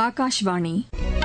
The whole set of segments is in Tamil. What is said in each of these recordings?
ஆகாஷ்வாணி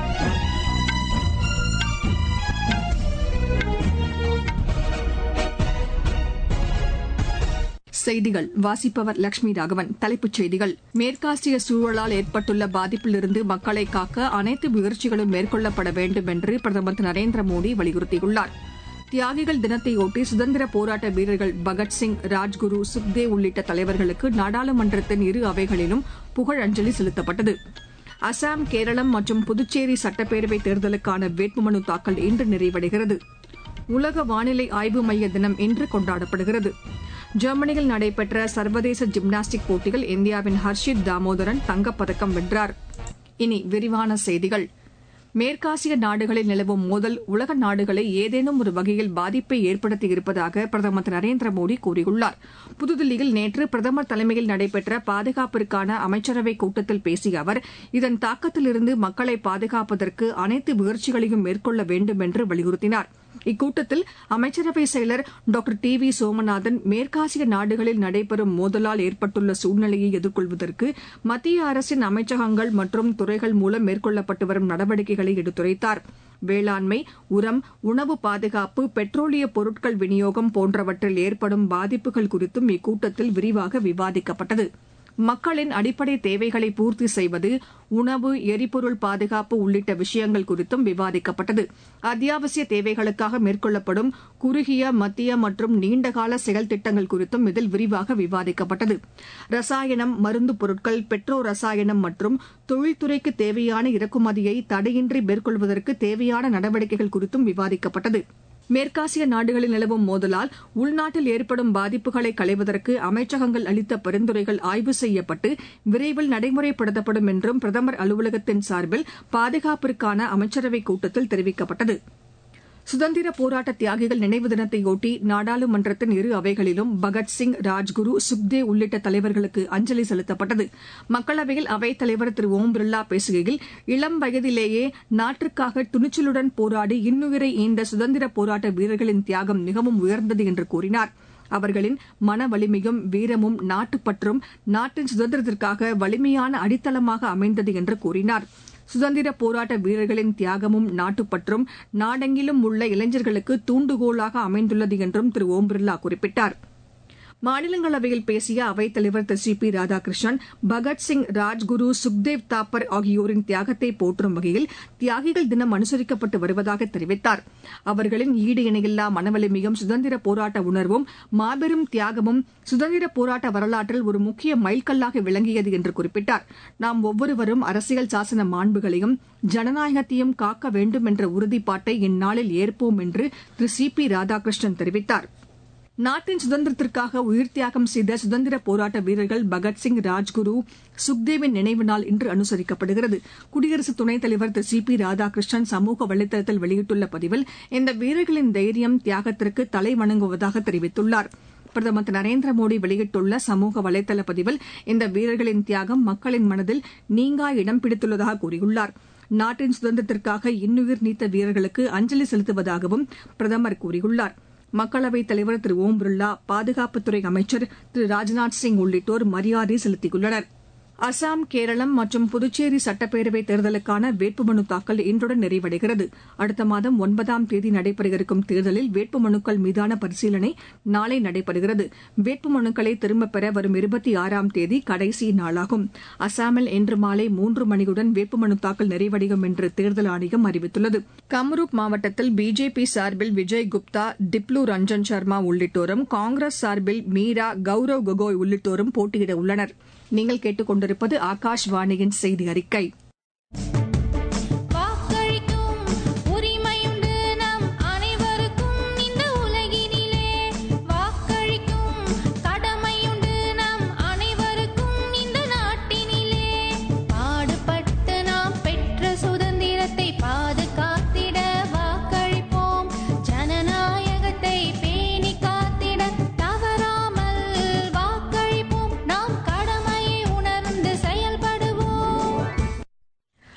செய்திகள் வாசிப்பவர் லட்சுமி ராகவன் தலைப்புச் செய்திகள் மேற்காசிய சூழலால் ஏற்பட்டுள்ள பாதிப்பிலிருந்து மக்களை காக்க அனைத்து முயற்சிகளும் மேற்கொள்ளப்பட வேண்டும் என்று பிரதமர் திரு நரேந்திர மோடி வலியுறுத்தியுள்ளார் தியாகிகள் தினத்தையொட்டி சுதந்திர போராட்ட வீரர்கள் பகத்சிங் ராஜ்குரு சுக்தேவ் உள்ளிட்ட தலைவர்களுக்கு நாடாளுமன்றத்தின் இரு அவைகளிலும் புகழஞ்சலி செலுத்தப்பட்டது அசாம் கேரளம் மற்றும் புதுச்சேரி சட்டப்பேரவை தேர்தலுக்கான வேட்புமனு தாக்கல் இன்று நிறைவடைகிறது உலக வானிலை ஆய்வு மைய தினம் இன்று கொண்டாடப்படுகிறது ஜெர்மனியில் நடைபெற்ற சர்வதேச ஜிம்னாஸ்டிக் போட்டியில் இந்தியாவின் ஹர்ஷித் தாமோதரன் தங்கப்பதக்கம் வென்றார் இனி விரிவான செய்திகள் மேற்காசிய நாடுகளில் நிலவும் மோதல் உலக நாடுகளை ஏதேனும் ஒரு வகையில் பாதிப்பை ஏற்படுத்தியிருப்பதாக பிரதமர் திரு நரேந்திர மோடி கூறியுள்ளார் புதுதில்லியில் நேற்று பிரதமர் தலைமையில் நடைபெற்ற பாதுகாப்பிற்கான அமைச்சரவைக் கூட்டத்தில் பேசிய அவர் இதன் தாக்கத்திலிருந்து மக்களை பாதுகாப்பதற்கு அனைத்து முயற்சிகளையும் மேற்கொள்ள வேண்டும் என்று வலியுறுத்தினார் இக்கூட்டத்தில் அமைச்சரவை செயலர் டாக்டர் டி வி சோமநாதன் மேற்காசிய நாடுகளில் நடைபெறும் மோதலால் ஏற்பட்டுள்ள சூழ்நிலையை எதிர்கொள்வதற்கு மத்திய அரசின் அமைச்சகங்கள் மற்றும் துறைகள் மூலம் மேற்கொள்ளப்பட்டு வரும் நடவடிக்கைகளை எடுத்துரைத்தார் வேளாண்மை உரம் உணவு பாதுகாப்பு பெட்ரோலிய பொருட்கள் விநியோகம் போன்றவற்றில் ஏற்படும் பாதிப்புகள் குறித்தும் இக்கூட்டத்தில் விரிவாக விவாதிக்கப்பட்டது மக்களின் அடிப்படை தேவைகளை பூர்த்தி செய்வது உணவு எரிபொருள் பாதுகாப்பு உள்ளிட்ட விஷயங்கள் குறித்தும் விவாதிக்கப்பட்டது அத்தியாவசிய தேவைகளுக்காக மேற்கொள்ளப்படும் குறுகிய மத்திய மற்றும் நீண்டகால செயல் திட்டங்கள் குறித்தும் இதில் விரிவாக விவாதிக்கப்பட்டது ரசாயனம் மருந்து பொருட்கள் பெட்ரோ ரசாயனம் மற்றும் தொழில்துறைக்கு தேவையான இறக்குமதியை தடையின்றி மேற்கொள்வதற்கு தேவையான நடவடிக்கைகள் குறித்தும் விவாதிக்கப்பட்டது மேற்காசிய நாடுகளில் நிலவும் மோதலால் உள்நாட்டில் ஏற்படும் பாதிப்புகளை களைவதற்கு அமைச்சகங்கள் அளித்த பரிந்துரைகள் ஆய்வு செய்யப்பட்டு விரைவில் நடைமுறைப்படுத்தப்படும் என்றும் பிரதமர் அலுவலகத்தின் சார்பில் பாதுகாப்பிற்கான அமைச்சரவைக் கூட்டத்தில் தெரிவிக்கப்பட்டது சுதந்திர போராட்ட தியாகிகள் நினைவு தினத்தையொட்டி நாடாளுமன்றத்தின் இரு அவைகளிலும் பகத்சிங் ராஜ்குரு சுக்தேவ் உள்ளிட்ட தலைவர்களுக்கு அஞ்சலி செலுத்தப்பட்டது மக்களவையில் அவைத் தலைவர் திரு ஓம் பிர்லா பேசுகையில் இளம் வயதிலேயே நாட்டிற்காக துணிச்சலுடன் போராடி இன்னுயிரை ஈந்த சுதந்திர போராட்ட வீரர்களின் தியாகம் மிகவும் உயர்ந்தது என்று கூறினார் அவர்களின் மன வலிமையும் வீரமும் நாட்டுப்பற்றும் நாட்டின் சுதந்திரத்திற்காக வலிமையான அடித்தளமாக அமைந்தது என்று கூறினார் சுதந்திர போராட்ட வீரர்களின் தியாகமும் நாட்டுப்பற்றும் நாடெங்கிலும் உள்ள இளைஞர்களுக்கு தூண்டுகோலாக அமைந்துள்ளது என்றும் திரு ஓம் பிர்லா குறிப்பிட்டார் மாநிலங்களவையில் பேசிய அவைத் தலைவர் திரு சி பி ராதாகிருஷ்ணன் பகத்சிங் ராஜ்குரு சுக்தேவ் தாப்பர் ஆகியோரின் தியாகத்தை போற்றும் வகையில் தியாகிகள் தினம் அனுசரிக்கப்பட்டு வருவதாக தெரிவித்தார் அவர்களின் ஈடு இணையில்லா மனவலிமையும் சுதந்திர போராட்ட உணர்வும் மாபெரும் தியாகமும் சுதந்திர போராட்ட வரலாற்றில் ஒரு முக்கிய மைல்கல்லாக விளங்கியது என்று குறிப்பிட்டார் நாம் ஒவ்வொருவரும் அரசியல் சாசன மாண்புகளையும் ஜனநாயகத்தையும் காக்க வேண்டும் என்ற உறுதிப்பாட்டை இந்நாளில் ஏற்போம் என்று திரு சி பி ராதாகிருஷ்ணன் தெரிவித்தார் நாட்டின் சுதந்திரத்திற்காக உயிர் தியாகம் செய்த சுதந்திர போராட்ட வீரர்கள் பகத்சிங் ராஜ்குரு சுக்தேவின் நினைவு நாள் இன்று அனுசரிக்கப்படுகிறது குடியரசு துணைத் தலைவர் திரு சி பி ராதாகிருஷ்ணன் சமூக வலைதளத்தில் வெளியிட்டுள்ள பதிவில் இந்த வீரர்களின் தைரியம் தியாகத்திற்கு தலை வணங்குவதாக தெரிவித்துள்ளார் பிரதமர் திரு நரேந்திர மோடி வெளியிட்டுள்ள சமூக வலைதள பதிவில் இந்த வீரர்களின் தியாகம் மக்களின் மனதில் நீங்கா இடம் பிடித்துள்ளதாக கூறியுள்ளார் நாட்டின் சுதந்திரத்திற்காக இன்னுயிர் நீத்த வீரர்களுக்கு அஞ்சலி செலுத்துவதாகவும் பிரதமர் கூறியுள்ளார் மக்களவைத் தலைவர் திரு ஓம் பிர்லா பாதுகாப்புத்துறை அமைச்சர் திரு ராஜ்நாத் சிங் உள்ளிட்டோர் மரியாதை செலுத்தியுள்ளனர் அசாம் கேரளம் மற்றும் புதுச்சேரி சட்டப்பேரவை தேர்தலுக்கான வேட்புமனு தாக்கல் இன்றுடன் நிறைவடைகிறது அடுத்த மாதம் ஒன்பதாம் தேதி நடைபெற இருக்கும் தேர்தலில் வேட்புமனுக்கள் மீதான பரிசீலனை நாளை நடைபெறுகிறது வேட்புமனுக்களை திரும்பப் பெற வரும் இருபத்தி ஆறாம் தேதி கடைசி நாளாகும் அசாமில் இன்று மாலை மூன்று மணியுடன் வேட்புமனு தாக்கல் நிறைவடையும் என்று தேர்தல் ஆணையம் அறிவித்துள்ளது கம்ரூப் மாவட்டத்தில் பிஜேபி சார்பில் விஜய் குப்தா டிப்லு ரஞ்சன் சர்மா உள்ளிட்டோரும் காங்கிரஸ் சார்பில் மீரா கௌரவ் கொகோய் உள்ளிட்டோரும் போட்டியிட உள்ளனா் நீங்கள் கேட்டுக்கொண்டிருப்பது ஆகாஷ்வாணியின் செய்தி அறிக்கை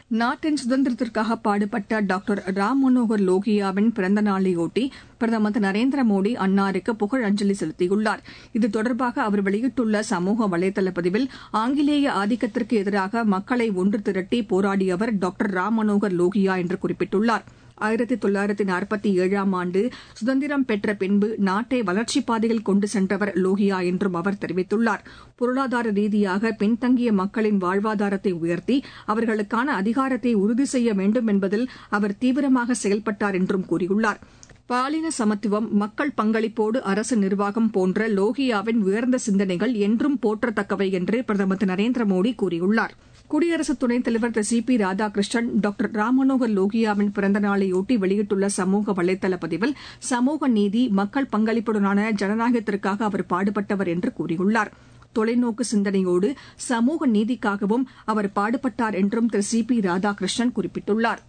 நாட்டின் சுதந்திரத்திற்காக பாடுபட்ட டாக்டர் ராம் மனோகர் லோகியாவின் பிறந்த நாளையொட்டி பிரதமர் திரு நரேந்திர மோடி அன்னாருக்கு புகழஞ்சலி செலுத்தியுள்ளார் இது தொடர்பாக அவர் வெளியிட்டுள்ள சமூக வலைதள பதிவில் ஆங்கிலேய ஆதிக்கத்திற்கு எதிராக மக்களை ஒன்று திரட்டி போராடியவர் டாக்டர் ராம் மனோகர் லோகியா என்று குறிப்பிட்டுள்ளார் ஆயிரத்தி தொள்ளாயிரத்தி நாற்பத்தி ஏழாம் ஆண்டு சுதந்திரம் பெற்ற பின்பு நாட்டை வளர்ச்சிப் பாதையில் கொண்டு சென்றவர் லோகியா என்றும் அவர் தெரிவித்துள்ளார் பொருளாதார ரீதியாக பின்தங்கிய மக்களின் வாழ்வாதாரத்தை உயர்த்தி அவர்களுக்கான அதிகாரத்தை உறுதி செய்ய வேண்டும் என்பதில் அவர் தீவிரமாக செயல்பட்டார் என்றும் கூறியுள்ளார் பாலின சமத்துவம் மக்கள் பங்களிப்போடு அரசு நிர்வாகம் போன்ற லோகியாவின் உயர்ந்த சிந்தனைகள் என்றும் போற்றத்தக்கவை என்று பிரதமர் திரு நரேந்திர மோடி கூறியுள்ளார் குடியரசு துணைத் தலைவர் திரு C P Radhakrishnan doctor Ram Manohar லோகியாவின் பிறந்த நாளையொட்டி வெளியிட்டுள்ள சமூக வலைதள பதிவில் சமூக நீதி மக்கள் பங்களிப்புடனான ஜனநாயகத்திற்காக அவர் பாடுபட்டவர் என்று கூறியுள்ளார் தொலைநோக்கு சிந்தனையோடு சமூக நீதிக்காகவும் அவர் பாடுபட்டார் என்றும் திரு சி பி ராதாகிருஷ்ணன் குறிப்பிட்டுள்ளார்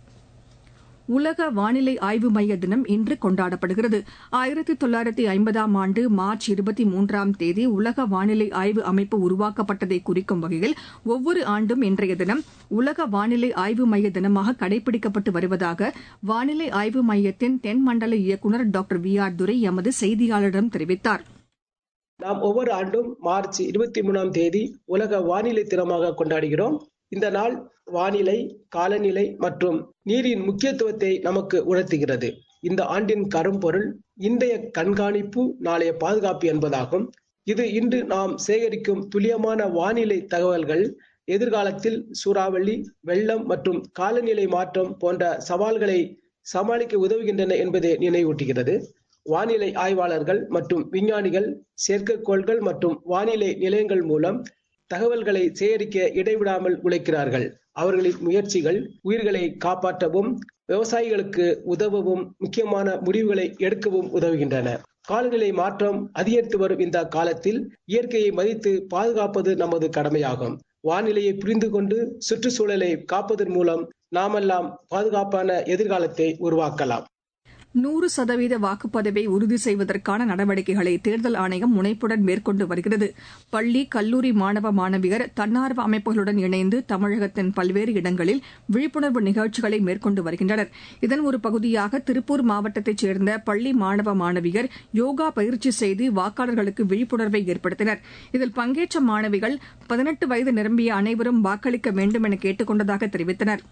உலக வானிலை ஆய்வு மைய தினம் இன்று கொண்டாடப்படுகிறது ஆயிரத்தி தொள்ளாயிரத்தி ஐம்பதாம் ஆண்டு மார்ச் இருபத்தி மூன்றாம் தேதி உலக வானிலை ஆய்வு அமைப்பு உருவாக்கப்பட்டதை குறிக்கும் வகையில் ஒவ்வொரு ஆண்டும் இன்றைய தினம் உலக வானிலை ஆய்வு மைய தினமாக கடைபிடிக்கப்பட்டு வருவதாக வானிலை ஆய்வு மையத்தின் தென்மண்டல இயக்குநர் டாக்டர் வி ஆர் துரை எமது செய்தியாளரிடம் தெரிவித்தார் நாம் ஒவ்வொரு ஆண்டும் மார்ச் இருபத்தி மூணாம் தேதி உலக வானிலை தினமாக கொண்டாடுகிறோம் இந்த நாள் வானிலை காலநிலை மற்றும் நீரின் முக்கியத்துவத்தை நமக்கு உணர்த்துகிறது இந்த ஆண்டின் கரும்பொருள் இன்றைய கண்காணிப்பு நாளைய பாதுகாப்பு என்பதாகும் இது இன்று நாம் சேகரிக்கும் துல்லியமான வானிலை தகவல்கள் எதிர்காலத்தில் சூறாவளி வெள்ளம் மற்றும் காலநிலை மாற்றம் போன்ற சவால்களை சமாளிக்க உதவுகின்றன என்பதை நினைவூட்டுகிறது வானிலை ஆய்வாளர்கள் மற்றும் விஞ்ஞானிகள் செயற்கைக்கோள்கள் மற்றும் வானிலை நிலையங்கள் மூலம் தகவல்களை சேகரிக்க இடைவிடாமல் உழைக்கிறார்கள் அவர்களின் முயற்சிகள் உயிர்களை காப்பாற்றவும் விவசாயிகளுக்கு உதவவும் முக்கியமான முடிவுகளை எடுக்கவும் உதவுகின்றன காலநிலை மாற்றம் அதிகரித்து வரும் இந்த காலத்தில் இயற்கையை மதித்து பாதுகாப்பது நமது கடமையாகும் வானிலையை புரிந்து கொண்டு சுற்றுச்சூழலை காப்பதன் மூலம் நாமெல்லாம் பாதுகாப்பான எதிர்காலத்தை உருவாக்கலாம் நூறு சதவீத வாக்குப்பதிவை உறுதி செய்வதற்கான நடவடிக்கைகளை தேர்தல் ஆணையம் முனைப்புடன் மேற்கொண்டு வருகிறது பள்ளி கல்லூரி மாணவ மாணவியர் தன்னார்வ அமைப்புகளுடன் இணைந்து தமிழகத்தின் பல்வேறு இடங்களில் விழிப்புணர்வு நிகழ்ச்சிகளை மேற்கொண்டு வருகின்றனர் இதன் ஒரு பகுதியாக திருப்பூர் மாவட்டத்தைச் சேர்ந்த பள்ளி மாணவ மாணவியர் யோகா பயிற்சி செய்து வாக்காளர்களுக்கு விழிப்புணர்வை ஏற்படுத்தினர் இதில் பங்கேற்ற மாணவிகள் பதினெட்டு வயது நிரம்பிய அனைவரும் வாக்களிக்க வேண்டும் என கேட்டுக் கொண்டதாக தெரிவித்தனர்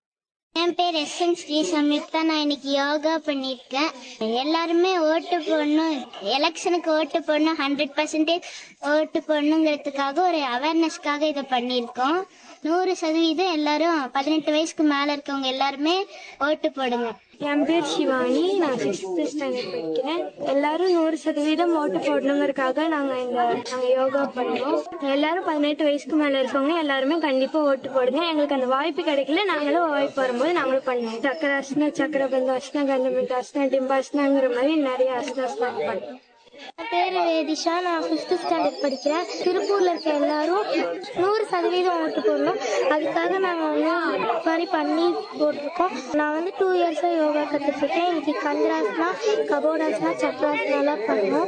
என் பேர் எஸ் என் ஸ்ரீ சம்யுக்தா நான் இன்னைக்கு யோகா பண்ணியிருக்கேன் எல்லாருமே ஓட்டு போடணும் எலெக்ஷனுக்கு ஓட்டு போடணும் ஹண்ட்ரட் பர்சன்டேஜ் ஓட்டு போடணுங்கிறதுக்காக ஒரு அவேர்னஸ்க்காக இதை பண்ணியிருக்கோம் நூறு சதவீதம் எல்லாரும் பதினெட்டு வயசுக்கு மேல இருக்கவங்க எல்லாருமே ஓட்டு போடுங்க என் பேர் சிவானி நான் சிக்ஸ்த் ஸ்டாண்டர்ட் படிக்கிறேன் எல்லாரும் நூறு சதவீதம் ஓட்டு போடணுங்கிறதுக்காக நாங்கள் இந்த நாங்கள் யோகா பண்ணுவோம் எல்லாரும் பதினெட்டு வயசுக்கு மேலே இருக்கவங்க எல்லாருமே கண்டிப்பாக ஓட்டு போடுங்க எங்களுக்கு அந்த வாய்ப்பு கிடைக்கல நாங்களும் வாய்ப்பு வரும்போது நாங்களும் பண்ணுவோம் சக்கராசனா சக்கரபந்த அஸ்னா கந்தமிட்ட அஸ்னா டிம்பாஸ்னாங்கிற மாதிரி நிறைய அஸ்னாஸ் நாங்கள் பண்ணுவோம் என் பேர் வேதிஷா நான் ஃபிஃப்த் ஸ்டாண்டர்ட் படிக்கிறேன் திருப்பூர்ல இருக்க எல்லாரும் நூறு சதவீதம் ஓட்டு போடணும் அதுக்காக நாங்கள் வந்து இது மாதிரி பண்ணி போட்டிருக்கோம் நான் வந்து டூ இயர்ஸாக யோகா கற்றுட்டு இருக்கேன் இன்னைக்கு கந்திராசனா கபோடாசனா சக்கராசனாலாம் பண்ணுவோம்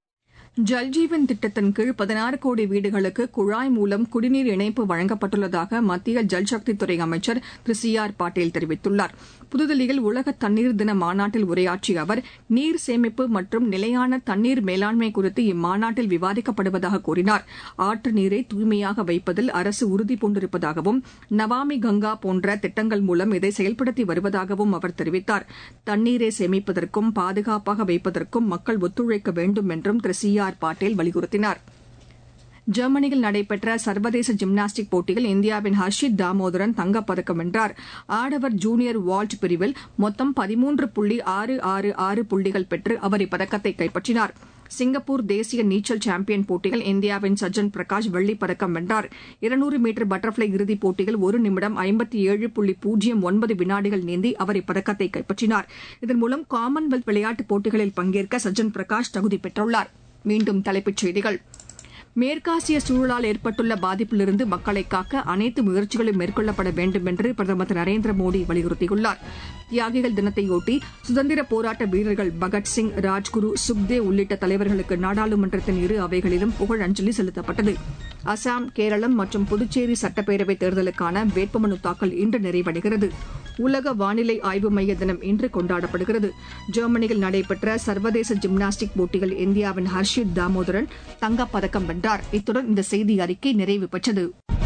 ஜல்ஜீவன் திட்டத்தின் கீழ் பதினாறு கோடி வீடுகளுக்கு குழாய் மூலம் குடிநீர் இணைப்பு வழங்கப்பட்டுள்ளதாக மத்திய ஜல்சக்தித்துறை அமைச்சர் திரு சி ஆர் பாட்டீல் தெரிவித்துள்ளார் புதுதில்லியில் உலக தண்ணீர் தின மாநாட்டில் உரையாற்றிய அவர் நீர் சேமிப்பு மற்றும் நிலையான தண்ணீர் மேலாண்மை குறித்து இம்மாநாட்டில் விவாதிக்கப்படுவதாக கூறினார் ஆற்று நீரை தூய்மையாக வைப்பதில் அரசு உறுதி பூண்டிருப்பதாகவும் நவாமி கங்கா போன்ற திட்டங்கள் மூலம் இதை செயல்படுத்தி வருவதாகவும் அவர் தெரிவித்தார் தண்ணீரை சேமிப்பதற்கும் பாதுகாப்பாக வைப்பதற்கும் மக்கள் ஒத்துழைக்க வேண்டும் என்றும் திரு சி ஆர் பாட்டீல் வலியுறுத்தினார் ஜெர்மனியில் நடைபெற்ற சர்வதேச ஜிம்னாஸ்டிக் போட்டியில் இந்தியாவின் ஹர்ஷித் தாமோதரன் தங்கப்பதக்கம் வென்றார் ஆடவர் ஜூனியர் வால்ட் பிரிவில் மொத்தம் பதிமூன்று புள்ளி ஆறு ஆறு ஆறு புள்ளிகள் பெற்று அவர் இப்பதக்கத்தை கைப்பற்றினார் சிங்கப்பூர் தேசிய நீச்சல் சாம்பியன் போட்டியில் இந்தியாவின் சஜ்ஜன் பிரகாஷ் வெள்ளிப் பதக்கம் வென்றார் இருநூறு மீட்டர் பட்டர்ஃபிளை இறுதிப் போட்டியில் ஒரு நிமிடம் ஐம்பத்தி ஏழு புள்ளி பூஜ்ஜியம் ஒன்பது வினாடிகள் நீந்தி அவர் இப்பதக்கத்தை கைப்பற்றினார் இதன் மூலம் காமன்வெல்த் விளையாட்டுப் போட்டிகளில் பங்கேற்க சஜ்ஜன் பிரகாஷ் தகுதி பெற்றுள்ளார் மீண்டும் தலைப்புச் செய்திகள் மேற்காசிய சூழலால் ஏற்பட்டுள்ள பாதிப்பிலிருந்து மக்களை காக்க அனைத்து முயற்சிகளும் மேற்கொள்ளப்பட வேண்டும் என்று பிரதமர் திரு நரேந்திர மோடி வலியுறுத்தியுள்ளார் தியாகிகள் தினத்தையொட்டி சுதந்திர போராட்ட வீரர்கள் பகத்சிங் ராஜ்குரு சுக்தேவ் உள்ளிட்ட தலைவர்களுக்கு நாடாளுமன்றத்தின் இரு அவைகளிலும் புகழஞ்சலி செலுத்தப்பட்டது அசாம் கேரளம் மற்றும் புதுச்சேரி சட்டப்பேரவைத் தேர்தலுக்கான வேட்புமனு தாக்கல் இன்று நிறைவடைகிறது உலக வானிலை ஆய்வு மைய தினம் இன்று கொண்டாடப்படுகிறது ஜெர்மனியில் நடைபெற்ற சர்வதேச ஜிம்னாஸ்டிக் போட்டியில் இந்தியாவின் ஹர்ஷித் தாமோதரன் தங்கப்பதக்கம் வென்றார் இத்துடன் இந்த செய்தி அறிக்கை நிறைவு பெற்றது